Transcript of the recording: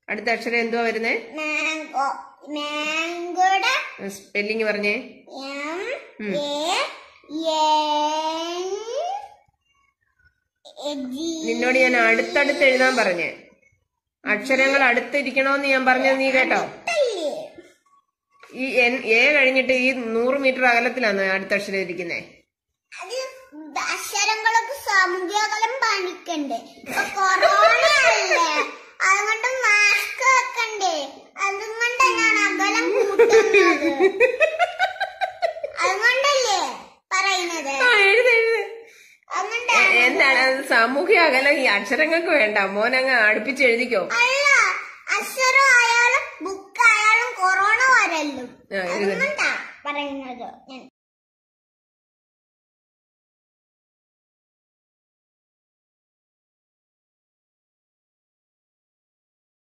അടുത്ത അക്ഷരം എന്തുവാ വരുന്നേ മാംഗോ മാംഗോയുടെ സ്പെല്ലിങ് പറഞ്ഞേ എം ഉം. എ എൻ ജി നിന്നോട് ഞാൻ അടുത്തടുത്ത് എഴുതാൻ പറഞ്ഞേ അക്ഷരങ്ങൾ അടുത്തിരിക്കണോന്ന് ഞാൻ പറഞ്ഞത് നീ കേട്ടോ അല്ലേ? ഈ എൻ എ കഴിഞ്ഞിട്ട് ഈ നൂറ് മീറ്റർ അകലത്തിലാണ് അടുത്ത അക്ഷരം ഇരിക്കുന്നേ അത് അക്ഷരങ്ങളൊക്കെ സാമൂഹ്യകലം പാലിക്കണ്ടേ ഇപ്പൊ കൊറോണ അല്ലേ അതുകൊണ്ട് മാസ്ക് വെക്കണ്ടേ അതുകൊണ്ട് ഞാൻ അകലം കൂട്ടുന്നത് അതുകൊണ്ടല്ലേ പറയുന്നത് ആ എഴുത് എഴുത് അതുകൊണ്ട് എ- എന്താണ് അത് സാമൂഹ്യ അകലം ഈ അക്ഷരങ്ങൾക്ക് വേണ്ട മോനങ്ങ് അടുപ്പിച്ച് എഴുതിക്കോ അല്ല അക്ഷരം ആയാലും ബുക്ക് ആയാലും കൊറോണ വരല്ലോ ആ, എഴുത്. അതുകൊണ്ടാ പറയുന്നത് ഞാൻ